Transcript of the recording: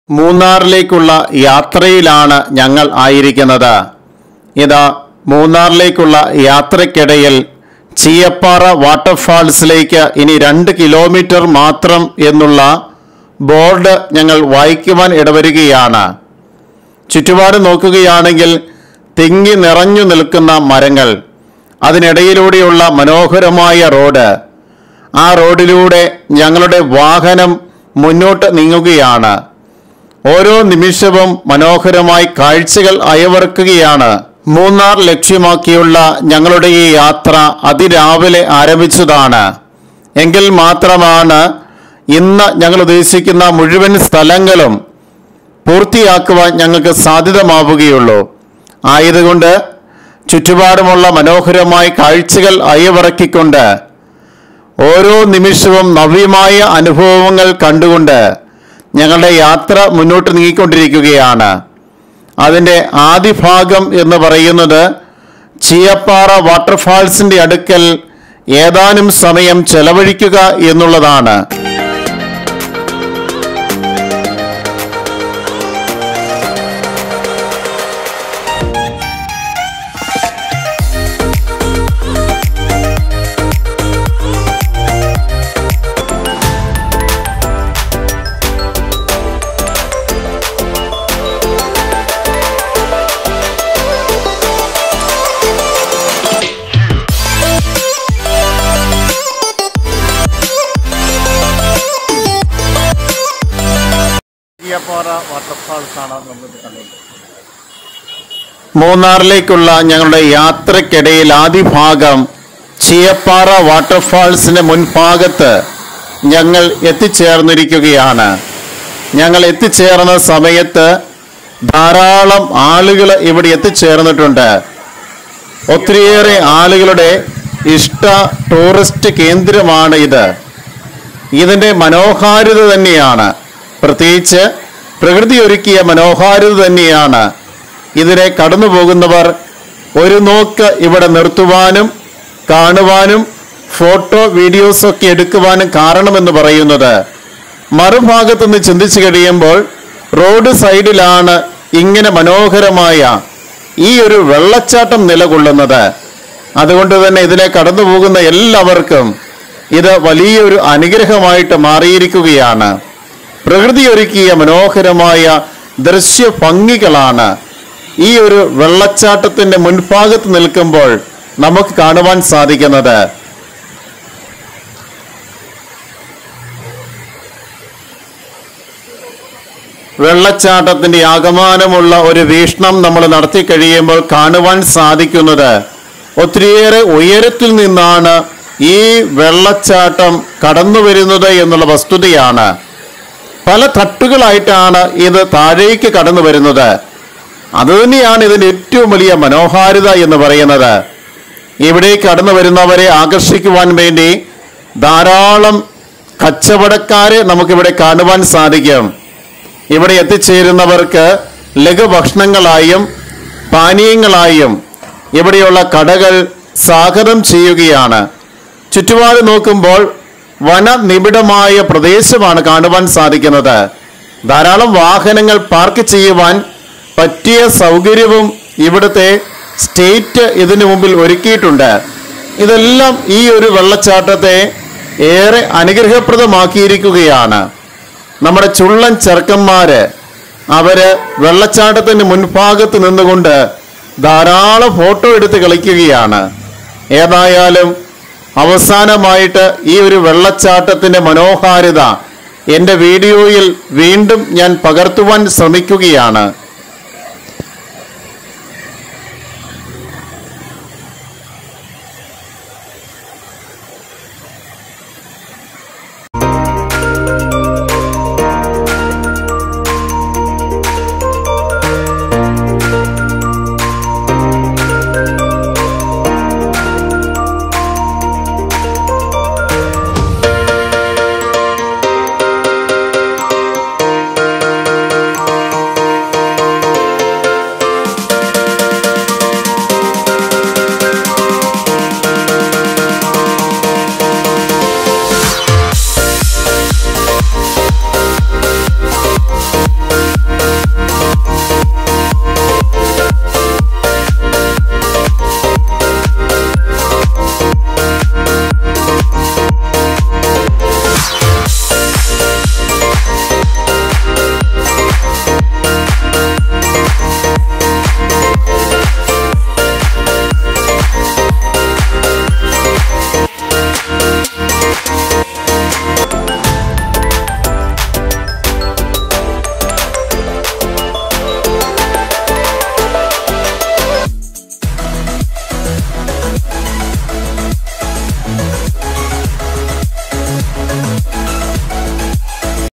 മൂന്നാറിലേക്കുള്ള യാത്രയിലാണ് ഞങ്ങൾ ആയിരിക്കുന്നത് ഇതാ മൂന്നാറിലേക്കുള്ള യാത്രയ്ക്കിടയിൽ ചീയപ്പാറ വാട്ടർഫാൾസിലേക്ക് ഇനി രണ്ട് കിലോമീറ്റർ മാത്രം എന്നുള്ള ബോർഡ് ഞങ്ങൾ വായിക്കുവാൻ ഇടവരികയാണ് ചുറ്റുപാട് നോക്കുകയാണെങ്കിൽ തിങ്ങി നിറഞ്ഞു നിൽക്കുന്ന മരങ്ങൾ അതിനിടയിലൂടെയുള്ള മനോഹരമായ റോഡ് ആ റോഡിലൂടെ ഞങ്ങളുടെ വാഹനം മുന്നോട്ട് നീങ്ങുകയാണ് ഓരോ നിമിഷവും മനോഹരമായി കാഴ്ചകൾ അയവിറക്കുകയാണ് മൂന്നാർ ലക്ഷ്യമാക്കിയുള്ള ഞങ്ങളുടെ ഈ യാത്ര അതിരാവിലെ ആരംഭിച്ചതാണ് എങ്കിൽ മാത്രമാണ് ഇന്ന് ഞങ്ങൾ ഉദ്ദേശിക്കുന്ന മുഴുവൻ സ്ഥലങ്ങളും പൂർത്തിയാക്കുവാൻ ഞങ്ങൾക്ക് സാധ്യതമാവുകയുള്ളൂ ആയതുകൊണ്ട് ചുറ്റുപാടുമുള്ള മനോഹരമായ കാഴ്ചകൾ അയവിറക്കിക്കൊണ്ട് ഓരോ നിമിഷവും നവ്യമായ അനുഭവങ്ങൾ കണ്ടുകൊണ്ട് ഞങ്ങളുടെ യാത്ര മുന്നോട്ട് നീങ്ങിക്കൊണ്ടിരിക്കുകയാണ് അതിൻ്റെ ആദ്യ ഭാഗം എന്ന് പറയുന്നത് ചീയപ്പാറ വാട്ടർഫാൾസിൻ്റെ അടുക്കൽ ഏതാനും സമയം ചെലവഴിക്കുക എന്നുള്ളതാണ് ചീയപ്പാറ വാട്ടർഫാൾസ് ആണ് നമ്മൾ കണ്ടത് മൂന്നാറിലേക്കുള്ള ഞങ്ങളുടെ യാത്രക്കിടയിൽ ആദ്യ ഭാഗം ചീയപ്പാറ വാട്ടർഫാൾസിന്റെ മുൻഭാഗത്ത് ഞങ്ങൾ എത്തിച്ചേർന്നിരിക്കുകയാണ് ഞങ്ങൾ എത്തിച്ചേർന്ന സമയത്ത് ധാരാളം ആളുകൾ ഇവിടെ എത്തിച്ചേർന്നിട്ടുണ്ട് ഒത്തിരിയേറെ ആളുകളുടെ ഇഷ്ട ടൂറിസ്റ്റ് കേന്ദ്രമാണ് ഇത് ഇതിൻ്റെ മനോഹാരിത തന്നെയാണ് പ്രത്യേകിച്ച് പ്രകൃതി ഒരുക്കിയ മനോഹാരിത തന്നെയാണ് ഇതിനെ കടന്നു പോകുന്നവർ ഒരു നോക്ക് ഇവിടെ നിർത്തുവാനും കാണുവാനും ഫോട്ടോ വീഡിയോസൊക്കെ എടുക്കുവാനും കാരണമെന്ന് പറയുന്നത് മറുഭാഗത്ത് നിന്ന് ചിന്തിച്ചു കഴിയുമ്പോൾ റോഡ് സൈഡിലാണ് ഇങ്ങനെ മനോഹരമായ ഈ ഒരു വെള്ളച്ചാട്ടം നിലകൊള്ളുന്നത് അതുകൊണ്ട് തന്നെ ഇതിലെ കടന്നു പോകുന്ന എല്ലാവർക്കും ഇത് വലിയൊരു അനുഗ്രഹമായിട്ട് മാറിയിരിക്കുകയാണ് പ്രകൃതി ഒരുക്കിയ മനോഹരമായ ദൃശ്യ ഭംഗികളാണ് ഈ ഒരു വെള്ളച്ചാട്ടത്തിന്റെ മുൻഭാഗത്ത് നിൽക്കുമ്പോൾ നമുക്ക് കാണുവാൻ സാധിക്കുന്നത് വെള്ളച്ചാട്ടത്തിന്റെ ആകമാനമുള്ള ഒരു വീക്ഷണം നമ്മൾ നടത്തി കഴിയുമ്പോൾ കാണുവാൻ സാധിക്കുന്നത് ഒത്തിരിയേറെ ഉയരത്തിൽ നിന്നാണ് ഈ വെള്ളച്ചാട്ടം കടന്നു വരുന്നത് എന്നുള്ള വസ്തുതയാണ് പല തട്ടുകളായിട്ടാണ് ഇത് താഴേക്ക് കടന്നു വരുന്നത് അതുതന്നെയാണ് ഇതിന്റെ ഏറ്റവും വലിയ മനോഹാരിത എന്ന് പറയുന്നത് ഇവിടെ കടന്നു വരുന്നവരെ ആകർഷിക്കുവാൻ വേണ്ടി ധാരാളം കച്ചവടക്കാരെ നമുക്കിവിടെ കാണുവാൻ സാധിക്കും ഇവിടെ എത്തിച്ചേരുന്നവർക്ക് ലഘുഭക്ഷണങ്ങളായും പാനീയങ്ങളായും ഇവിടെയുള്ള കടകൾ സാഗതം ചെയ്യുകയാണ് ചുറ്റുപാട് നോക്കുമ്പോൾ വനനിബിഡമായ പ്രദേശമാണ് കാണുവാൻ സാധിക്കുന്നത് ധാരാളം വാഹനങ്ങൾ പാർക്ക് ചെയ്യുവാൻ പറ്റിയ സൗകര്യവും ഇവിടുത്തെ സ്റ്റേറ്റ് ഇതിനു മുമ്പിൽ ഒരുക്കിയിട്ടുണ്ട് ഇതെല്ലാം ഈ ഒരു വെള്ളച്ചാട്ടത്തെ ഏറെ അനുഗ്രഹപ്രദമാക്കിയിരിക്കുകയാണ് നമ്മുടെ ചുള്ളൻ ചെറുക്കന്മാര് അവര് വെള്ളച്ചാട്ടത്തിന്റെ മുൻഭാഗത്ത് നിന്നുകൊണ്ട് ധാരാളം ഫോട്ടോ എടുത്ത് കളിക്കുകയാണ് ഏതായാലും അവസാനമായിട്ട് ഈ ഒരു വെള്ളച്ചാട്ടത്തിന്റെ മനോഹാരിത എൻ്റെ വീഡിയോയിൽ വീണ്ടും ഞാൻ പകർത്തുവാൻ ശ്രമിക്കുകയാണ്